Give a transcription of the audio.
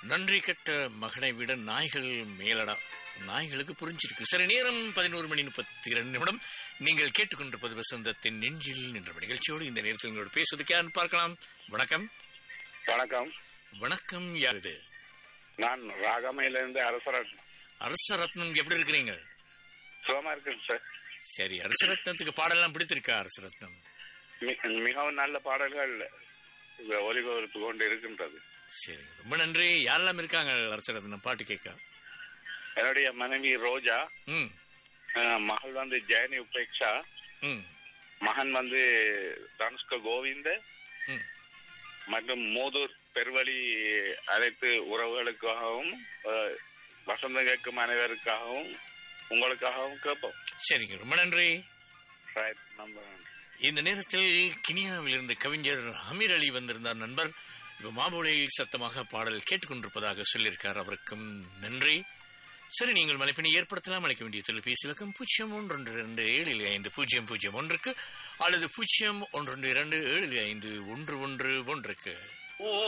நன்றி கட்ட மகனை விட நாய்கள் மேலடா நாய்களுக்கு புரிஞ்சிருக்கு சரி நேரம் பதினோரு மணி முப்பத்தி இரண்டு நிமிடம் நீங்கள் கேட்டுக்கொண்டிருப்பது வசந்தத்தின் நெஞ்சில் நின்ற நிகழ்ச்சியோடு இந்த நேரத்தில் உங்களோடு பேசுவதற்கு யாருன்னு பார்க்கலாம் வணக்கம் வணக்கம் வணக்கம் யார் இது நான் ராகமையிலிருந்து அரசரன் அரச ரத்னம் எப்படி இருக்கிறீங்க சுகமா இருக்கேன் சார் சரி அரச ரத்னத்துக்கு பாடலாம் பிடித்திருக்கா அரச ரத்னம் மி- மிகவும் நல்ல பாடல்கள் ஒலிபரப்பு கொண்டு இருக்கின்றது சரி ரொம்ப நன்றி யாரெல்லாம் இருக்காங்க அரச ரத்னம் பாட்டு கேட்க என்னுடைய மனைவி ரோஜா ம் அஹ், மகள் வந்து ஜெயனி உபேக்ஷா ம் மகன் வந்து தனுஷ்க கோவிந்த ம் மற்றும் மூதூர் பெருவழி அனைத்து உறவுகளுக்காகவும் அஹ், வசந்தம் கேட்கும் அனைவருக்காகவும் உங்களுக்காகவும் கேட்போம் சரிங்க ரொம்ப நன்றி ரைட் நம்பர் இந்த நேரத்தில் கினியாவில் இருந்து கவிஞர் அமீர் அலி வந்திருந்தார் நண்பர் இப்ப மாபோலியில் சத்தமாக பாடல் கேட்டுக்கொண்டிருப்பதாக சொல்லியிருக்கார் அவருக்கும் நன்றி சரி நீங்கள் மலைப்பினை ஏற்படுத்தலாம் அழைக்க வேண்டிய தொலைபேசி இலக்கம் பூஜ்ஜியம் ஒன்று இரண்டு ஏழில் ஐந்து பூஜ்ஜியம் பூஜ்ஜியம் ஒன்றுக்கு அல்லது பூஜ்ஜியம் ஒன்று இரண்டு ஏழில் ஐந்து ஒன்று ஒன்று ஒன்றுக்கு